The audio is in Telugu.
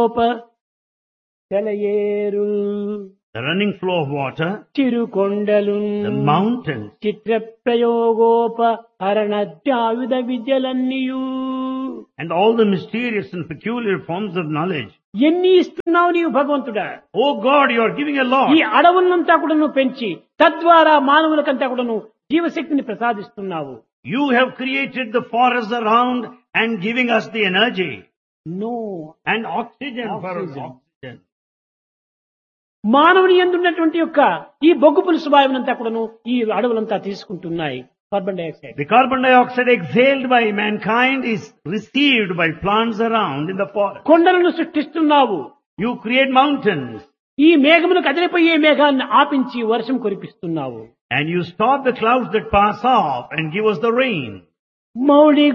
ప్రయోగోప తెలయేరు the running flow of water, చిరుకొండలు the mountains, Chitra ప్రయోగోప హరణత్యాయుధ విద్యలన్నీయు and all the mysterious and peculiar forms of knowledge. ఎన్ని ఇస్తున్నావు నీవు భగవంతుడా Oh God, you are giving a lot. ఈ అడవులంతా కూడాను పెంచి తద్వారా మానవులకంతా కూడాను జీవశక్తిని ప్రసాదిస్తున్నావు You have created the forests around and giving us the energy no and oxygen, for us. Oxygen. Oxygen. మానవుని ఎందున్నటువంటి యొక్క ఈ బొగ్గు పులుసు వాయువునంతా కూడాను ఈ అడవులంతా తీసుకుంటున్నాయి carbon dioxide The carbon dioxide exhaled by mankind is received by plants around in the forest. కొండలను సృష్టిస్తున్నావు You create mountains ఈ మేఘములకు కదిలిపోయే మేఘాన్ని ఆపించి వర్షం కురిపిస్తున్నావు and you stop the clouds that pass off and give us the rain. Mouli